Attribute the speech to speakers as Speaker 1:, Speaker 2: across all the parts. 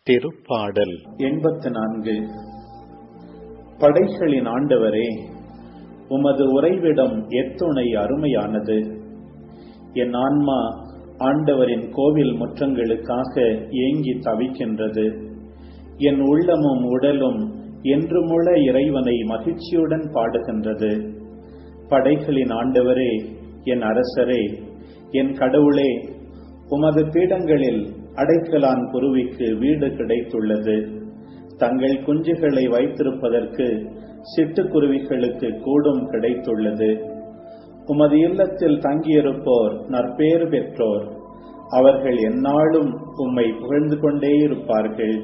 Speaker 1: திருப்பாடல்
Speaker 2: எண்பத்து நான்கு படைகளின் ஆண்டவரே உமது உறைவிடம் எத்துணை அருமையானது என் ஆன்மா ஆண்டவரின் கோவில் முற்றங்களுக்காக ஏங்கி தவிக்கின்றது என் உள்ளமும் உடலும் என்றுமுள்ள இறைவனை மகிழ்ச்சியுடன் பாடுகின்றது படைகளின் ஆண்டவரே என் அரசரே என் கடவுளே உமது பீடங்களில் அடைக்கலான் குருவிக்கு வீடு கிடைத்துள்ளது தங்கள் குஞ்சுகளை வைத்திருப்பதற்கு சிட்டுக்குருவிகளுக்கு கூடும் கிடைத்துள்ளது உமது இல்லத்தில் தங்கியிருப்போர் நற்பேறு பெற்றோர் அவர்கள் எந்நாளும் உம்மை புகழ்ந்து கொண்டே இருப்பார்கள்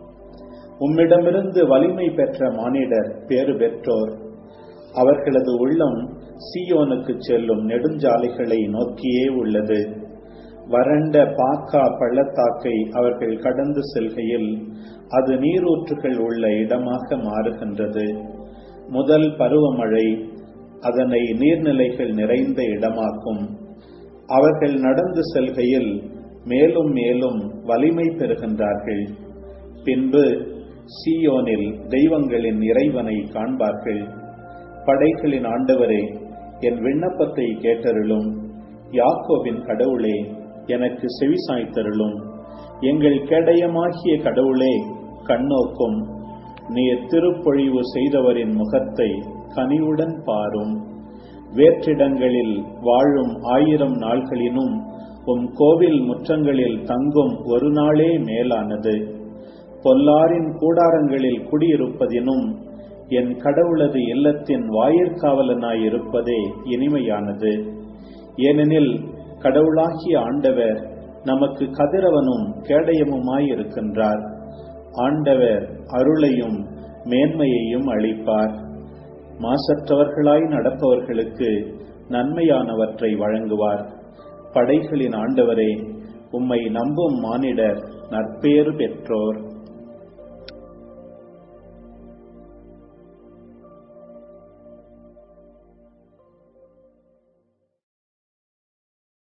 Speaker 2: உம்மிடமிருந்து வலிமை பெற்ற மானிடர் பேறு பெற்றோர் அவர்களது உள்ளம் சியோனுக்கு செல்லும் நெடுஞ்சாலைகளை நோக்கியே உள்ளது வறண்ட பாக்கா பள்ளத்தாக்கை அவர்கள் கடந்து செல்கையில் அது நீரூற்றுகள் உள்ள இடமாக மாறுகின்றது முதல் பருவமழை அதனை நீர்நிலைகள் நிறைந்த இடமாக்கும் அவர்கள் நடந்து செல்கையில் மேலும் மேலும் வலிமை பெறுகின்றார்கள் பின்பு சியோனில் தெய்வங்களின் இறைவனை காண்பார்கள் படைகளின் ஆண்டவரே என் விண்ணப்பத்தை கேட்டருளும் யாக்கோவின் கடவுளே எனக்கு செவிசாய்த்தருளும் எங்கள் கேடயமாகிய கடவுளே கண்ணோக்கும் நீர் திருப்பொழிவு செய்தவரின் முகத்தை கனிவுடன் பாரும் வேற்றிடங்களில் வாழும் ஆயிரம் நாள்களினும் உம் கோவில் முற்றங்களில் தங்கும் ஒரு நாளே மேலானது பொல்லாரின் கூடாரங்களில் குடியிருப்பதினும் என் கடவுளது இல்லத்தின் வாயிற்காவலனாயிருப்பதே இனிமையானது ஏனெனில் கடவுளாகிய ஆண்டவர் நமக்கு கதிரவனும் கேடயமுமாயிருக்கின்றார் ஆண்டவர் அருளையும் மேன்மையையும் அளிப்பார் மாசற்றவர்களாய் நடப்பவர்களுக்கு நன்மையானவற்றை வழங்குவார் படைகளின் ஆண்டவரே உம்மை நம்பும் மானிடர் நற்பேறு பெற்றோர்